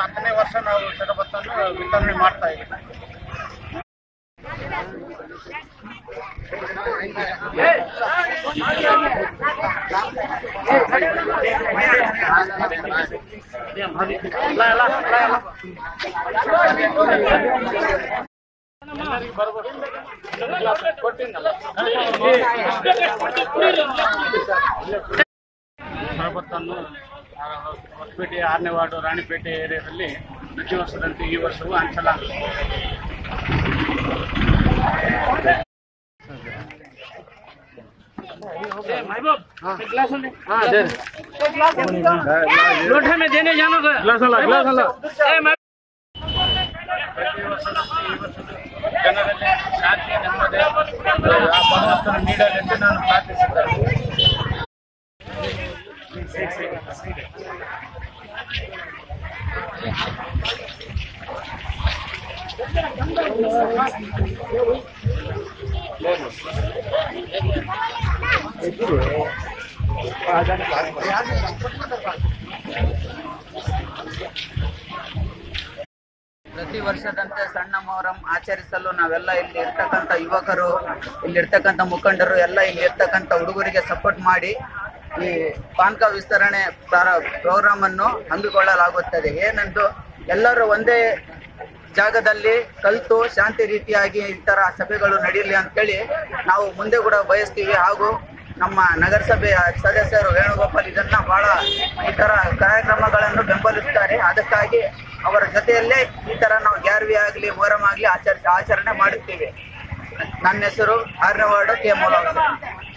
ಹತ್ತನೇ ವರ್ಷ ನಾವು ಶರಬತ್ತನ್ನು ವಿತರಣೆ ಮಾಡ್ತಾ ಇದ್ದೀವಿ ಎಲ್ಲರಿಗೂ ಬರ್ಬೋದು ಕೊಟ್ಟಿನಲ್ಲ ಶರಬತ್ತನ್ನು ಆ, ಹೊಸಪೇಟೆ ಆರನೇ ವಾರ್ಡು ರಾಣಿಪೇಟೆ ಏರಿಯಾದಲ್ಲಿ ಪ್ರತಿ ವರ್ಷದಂತೆ ಈ ವರ್ಷವೂ ಹಂಚಲಾಗಿದೆ लोटा में देने जाना था ग्लास वाला ग्लास वाला ಪ್ರತಿ ವರ್ಷದಂತೆ ಈ ವರ್ಷದ ಜನರಲ್ಲಿ ಶಾಂತಿ ನೆಮ್ಮದಿ ಆ ಭಗವಂತನ ನೀಡಲೆಂದು ನಾನು ಪ್ರಾರ್ಥಿಸುತ್ತೇನೆ ಪ್ರತಿ ವರ್ಷದಂತೆ ಸಣ್ಣ ಮೊಹರಂ ಆಚರಿಸಲು ನಾವೆಲ್ಲ ಇಲ್ಲಿ ಇರ್ತಕ್ಕಂಥ ಯುವಕರು ಇಲ್ಲಿ ಇರ್ತಕ್ಕಂಥ ಮುಖಂಡರು ಎಲ್ಲ ಇಲ್ಲಿ ಇರ್ತಕ್ಕಂಥ ಹುಡುಗರಿಗೆ ಸಪೋರ್ಟ್ ಮಾಡಿ ಈ ಪಾನ್ಕ ವಿಸ್ತರಣೆ ಪ್ರೋಗ್ರಾಮ್ ಅನ್ನು ಹಮ್ಮಿಕೊಳ್ಳಲಾಗುತ್ತದೆ ಏನೆಂದು ಎಲ್ಲರೂ ಒಂದೇ ಜಾಗದಲ್ಲಿ ಕಲಿತು ಶಾಂತಿ ರೀತಿಯಾಗಿ ಈ ತರ ಸಭೆಗಳು ನಡೆಯಲಿ ಅಂತೇಳಿ ನಾವು ಮುಂದೆ ಕೂಡ ಬಯಸ್ತೀವಿ ಹಾಗೂ ನಮ್ಮ ನಗರಸಭೆಯ ಸದಸ್ಯರು ವೇಣುಗೋಪಾಲ್ ಇದನ್ನ ಬಹಳ ಈ ತರ ಕಾರ್ಯಕ್ರಮಗಳನ್ನು ಬೆಂಬಲಿಸ್ತಾರೆ ಅದಕ್ಕಾಗಿ ಅವರ ಜೊತೆಯಲ್ಲೇ ಈ ತರ ನಾವು ಗ್ಯಾರ್ವಿ ಆಗಲಿ ಮೊಹರಂ ಆಗಲಿ ಆಚರಿಸಿ ಆಚರಣೆ ಮಾಡುತ್ತೇವೆ ನನ್ನ ಹೆಸರು ಆರನೇ ವಾರ್ಡು ಕೆ ಮೂಲ